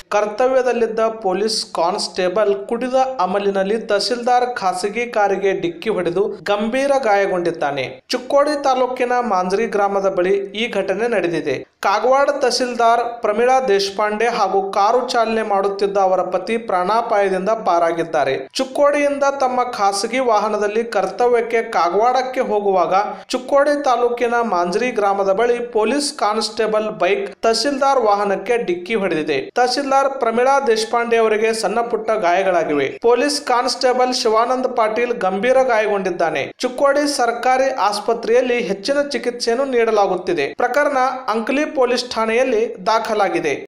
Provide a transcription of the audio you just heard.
ಕರ್ತವ್ಯದಲ್ಲಿದ್ದ police constable ಕುಡಿದ ಅಮಲಿನಲ್ಲಿ ತಹಸೀಲ್ದಾರ್ ಖಾಸಗಿ ಕಾರಿಗೆ ಡಿಕ್ಕಿ ಹೊಡೆದು ಗಂಭೀರ ಗಾಯಗೊಂಡಿದ್ದಾನೆ ಚಿಕ್ಕೋಡಿ ತಾಲೂಕಿನ ಮಾಂಜ್ರಿ ಗ್ರಾಮದ ಬಳಿ ಈ ಘಟನೆ ನಡೆದಿದೆ ಕಾಗವಾಡ ತಹಸೀಲ್ದಾರ್ ಪ್ರಮೀಳಾ ದೇಶಪಾಂಡೆ ಹಾಗೂ ಕಾರು ಚಾಲನೆ ಮಾಡುತ್ತಿದ್ದ ಅವರ ಪತಿ ಪ್ರಾಣಾಪಾಯದಿಂದ ಪಾರಾಗಿದ್ದಾರೆ ಚಿಕ್ಕೋಡಿಯಿಂದ ತಮ್ಮ ಖಾಸಗಿ ವಾಹನದಲ್ಲಿ ಕರ್ತವ್ಯಕ್ಕೆ ಕಾಗವಾಡಕ್ಕೆ ಹೋಗುವಾಗ ಚಿಕ್ಕೋಡಿ ತಾಲೂಕಿನ ಮಾಂಜ್ರಿ ಗ್ರಾಮದ ಬಳಿ ಪೊಲೀಸ್ ಕಾನ್ಸ್ಟೇಬಲ್ ಬೈಕ್ ತಹಸೀಲ್ದಾರ್ ವಾಹನಕ್ಕೆ ಡಿಕ್ಕಿ ಹೊಡೆದಿದೆ ತಹಸೀಲ್ದಾರ್ ಪ್ರಮೀಳಾ ದೇಶಪಾಂಡೆ ಅವರಿಗೆ ಸಣ್ಣ ಪುಟ್ಟ ಗಾಯಗಳಾಗಿವೆ ಪೊಲೀಸ್ ಕಾನ್ಸ್ಟೇಬಲ್ ಶಿವಾನಂದ್ ಪಾಟೀಲ್ ಗಂಭೀರ ಗಾಯಗೊಂಡಿದ್ದಾನೆ ಚಿಕ್ಕೋಡಿ ಸರ್ಕಾರಿ ಆಸ್ಪತ್ರೆಯಲ್ಲಿ ಹೆಚ್ಚಿನ ಚಿಕಿತ್ಸೆಯನ್ನು ನೀಡಲಾಗುತ್ತಿದೆ ಪ್ರಕರಣ ಅಂಕಲಿ ಪೊಲೀಸ್ ಠಾಣೆಯಲ್ಲಿ ದಾಖಲಾಗಿದೆ